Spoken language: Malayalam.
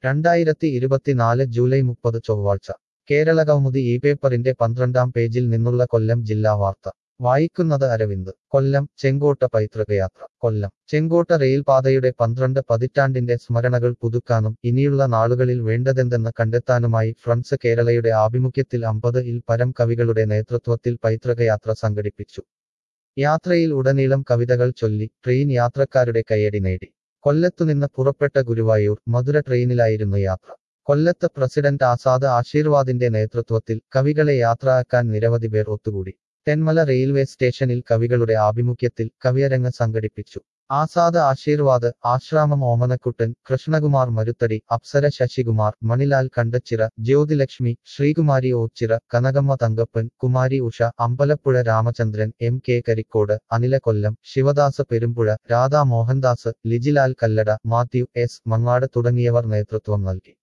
രണ്ടായിരത്തി ഇരുപത്തിനാല് ജൂലൈ മുപ്പത് ചൊവ്വാഴ്ച കേരളകൗമുദി ഈ പേപ്പറിന്റെ പന്ത്രണ്ടാം പേജിൽ നിന്നുള്ള കൊല്ലം ജില്ലാ വാർത്ത വായിക്കുന്നത് അരവിന്ദ് കൊല്ലം ചെങ്കോട്ട പൈതൃകയാത്ര കൊല്ലം ചെങ്കോട്ട റെയിൽപാതയുടെ പന്ത്രണ്ട് പതിറ്റാണ്ടിന്റെ സ്മരണകൾ പുതുക്കാനും ഇനിയുള്ള നാളുകളിൽ വേണ്ടതെന്തെന്ന് കണ്ടെത്താനുമായി ഫ്രണ്ട്സ് കേരളയുടെ ആഭിമുഖ്യത്തിൽ അമ്പത് ഇൽ പരം കവികളുടെ നേതൃത്വത്തിൽ പൈതൃകയാത്ര സംഘടിപ്പിച്ചു യാത്രയിൽ ഉടനീളം കവിതകൾ ചൊല്ലി ട്രെയിൻ യാത്രക്കാരുടെ കയ്യടി നേടി കൊല്ലത്തുനിന്ന് പുറപ്പെട്ട ഗുരുവായൂർ മധുര ട്രെയിനിലായിരുന്നു യാത്ര കൊല്ലത്ത് പ്രസിഡന്റ് ആസാദ് ആശീർവാദിന്റെ നേതൃത്വത്തിൽ കവികളെ യാത്രയാക്കാൻ നിരവധി പേർ ഒത്തുകൂടി തെന്മല റെയിൽവേ സ്റ്റേഷനിൽ കവികളുടെ ആഭിമുഖ്യത്തിൽ കവിയരങ്ങ് സംഘടിപ്പിച്ചു Azad Ashirvad Ashramam Omanakkuttan Krishnakumar Maruthadi Apsara Sasikumar Manilal Kandachira Jyothilakshmi Sreekumari Oachira Kanakamma Thankappan Kumari Usha Ambalappuzha Ramachandran M K Karicode Anila Kollam Sivadas Perumpuzha Radha Mohandas Lijilal Kallada Mathew S Mangad തുടങ്ങിയവർ നേതൃത്വം നൽകി